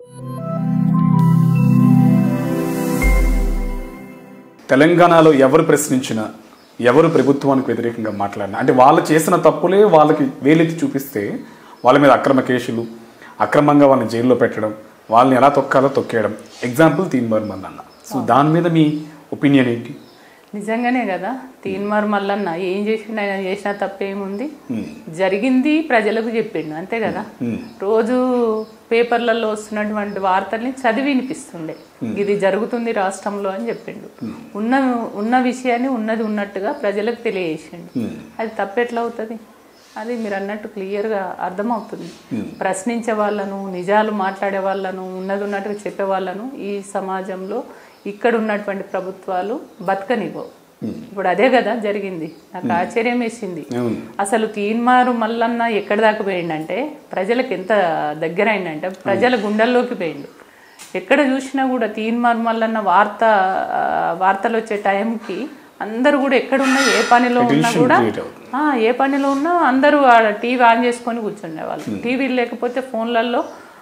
తెలంగాణలో ఎవరు ప్రశ్నించినా ఎవరు ప్రభుత్వానికి వ్యతిరేకంగా మాట్లాడినా అంటే వాళ్ళు చేసిన తప్పులే వాళ్ళకి వేలెత్తి చూపిస్తే వాళ్ళ మీద అక్రమ కేసులు అక్రమంగా వాళ్ళని జైల్లో పెట్టడం వాళ్ళని ఎలా తొక్కాలో తొక్కేయడం ఎగ్జాంపుల్ తీన్మార్ మల్లన్న సో దాని మీద మీ ఒపీనియన్ ఏంటి నిజంగానే కదా తీన్మార్ మల్లన్న ఏం చేసిండు ఆయన చేసిన తప్పేముంది జరిగింది ప్రజలకు చెప్పిండు అంతే కదా రోజు పేపర్లలో వస్తున్నటువంటి వార్తల్ని చదివి వినిపిస్తుండే ఇది జరుగుతుంది రాష్ట్రంలో అని చెప్పిండు ఉన్న ఉన్న విషయాన్ని ఉన్నది ఉన్నట్టుగా ప్రజలకు తెలియజేసిండు అది తప్పెట్లా అవుతుంది అది మీరు అన్నట్టు క్లియర్గా అర్థమవుతుంది ప్రశ్నించే వాళ్ళను నిజాలు మాట్లాడే వాళ్ళను ఉన్నది ఉన్నట్టుగా చెప్పే వాళ్ళను ఈ సమాజంలో ఇక్కడ ఉన్నటువంటి ప్రభుత్వాలు బతకనివ్వవు ఇప్పుడు అదే కదా జరిగింది నాకు ఆశ్చర్యం వేసింది అవును. అసలు తీన్మారు మల్లన్న ఎక్కడి దాకా పోయిండంటే ప్రజలకు ఎంత దగ్గర అయిందంటే ప్రజల గుండెల్లోకి పోయిండు ఎక్కడ చూసినా కూడా తీన్మారు మల్లన్న వార్త ఆ, వార్తలు వచ్చే టైంకి అందరూ కూడా ఎక్కడున్నా ఏ పనిలో ఉన్నా Tension కూడా create అవుతుంది. ఆ, ఏ పనిలో ఉన్నా అందరూ టీవీ ఆన్ చేసుకొని కూర్చునే వాళ్ళు టీవీ లేకపోతే ఫోన్లలో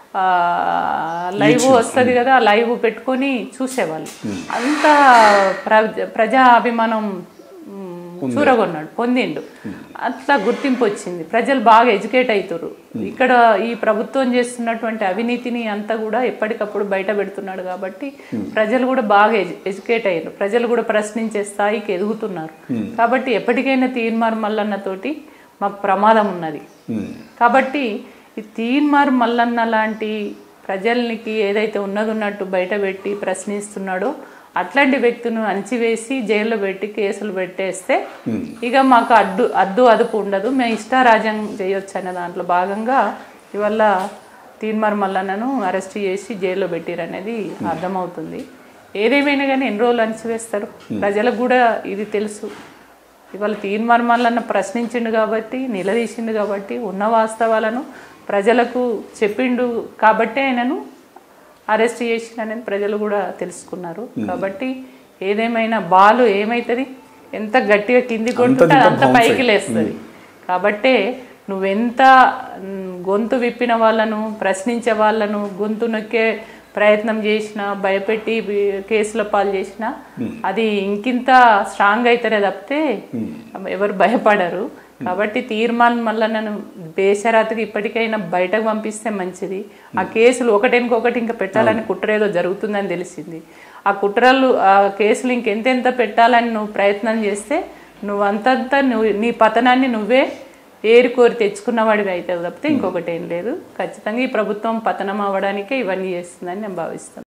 లైవ్ వస్తుంది కదా ఆ లైవ్ పెట్టుకొని చూసేవాళ్ళు అంత ప్ర- ప్రజా అభిమానం మ్, చూరగొన్నాడు పొందిండు అట్లా గుర్తింపు వచ్చింది ప్రజలు బాగా ఎడ్యుకేట్ అవుతారు ఇక్కడ ఈ ప్రభుత్వం చేస్తున్నటువంటి అవినీతిని అంతా కూడా ఎప్పటికప్పుడు బయట పెడుతున్నాడు కాబట్టి ప్రజలు కూడా బాగా ఎడ్యు- ఎడ్యుకేట్ అయ్యారు ప్రజలు కూడా ప్రశ్నించే స్థాయికి ఎదుగుతున్నారు కాబట్టి ఎప్పటికైనా తీర్మార్ మల్లన్న తోటి మాకు ప్రమాదం ఉన్నది కాబట్టి ఈ తీన్మార్ మల్లన్న లాంటి ప్రజలకి ఏదైతే ఉన్నది ఉన్నట్టు బయట పెట్టి ప్రశ్నిస్తున్నాడో అట్లాంటి వ్యక్తిని అణిచివేసి జైల్లో పెట్టి కేసులు పెట్టేస్తే ఇక మాకు అడ్డు అద్దు అదుపు ఉండదు మేము ఇష్టారాజ్యం చేయొచ్చు అనే దాంట్లో భాగంగా ఇవల్ల తీన్మార్ మల్లన్నను అరెస్ట్ చేసి జైల్లో పెట్టిరనేది అర్థమవుతుంది ఏదేమైనా కానీ ఎన్ని రోజులు అణిచివేస్తారు ప్రజలకు కూడా ఇది తెలుసు ఇవాళ తీర్మానం మల్లన్న ప్రశ్నించిండు కాబట్టి నిలదీసిండు కాబట్టి ఉన్న వాస్తవాలను ప్రజలకు చెప్పిండు కాబట్టి ఆయనను అరెస్ట్ చేసిండనేది ప్రజలు కూడా తెలుసుకున్నారు కాబట్టి ఏదేమైనా బాలు ఏమవుతుంది ఎంత గట్టిగా కింది కొట్టుకుంటే ఇంకా అంత bounce పైకి లేస్తుంది కాబట్టే నువ్వెంత మ్, గొంతు విప్పిన వాళ్ళను ప్రశ్నించే వాళ్ళను గొంతు నొక్కే ప్రయత్నం చేసినా భయపెట్టి వి- కేసుల పాలు చేసినా అది ఇంకింత స్ట్రాంగ్ అవుతారే తప్పితే ఎవరు భయపడరు కాబట్టి తీర్మానం మళ్ళీ నన్ను బేషరాతకి ఇప్పటికైనా బయటకు పంపిస్తే మంచిది ఆ కేసులు ఒకటికొకటి ఇంకా పెట్టాలని కుట్ర ఏదో జరుగుతుందని తెలిసింది ఆ కుట్రలు ఆ కేసులు ఇంకెంతెంత పెట్టాలని నువ్వు ప్రయత్నం చేస్తే నువ్వు అంతంతా నువ్వు నీ పతనాన్ని నువ్వే ఏరి కోరి తెచ్చుకున్న వాడివి అయితే తప్పితే ఇంకొకటి ఏం లేదు ఖచ్చితంగా ఈ ప్రభుత్వం పతనం అవ్వడానికే ఇవన్నీ చేస్తుందని నేను భావిస్తాను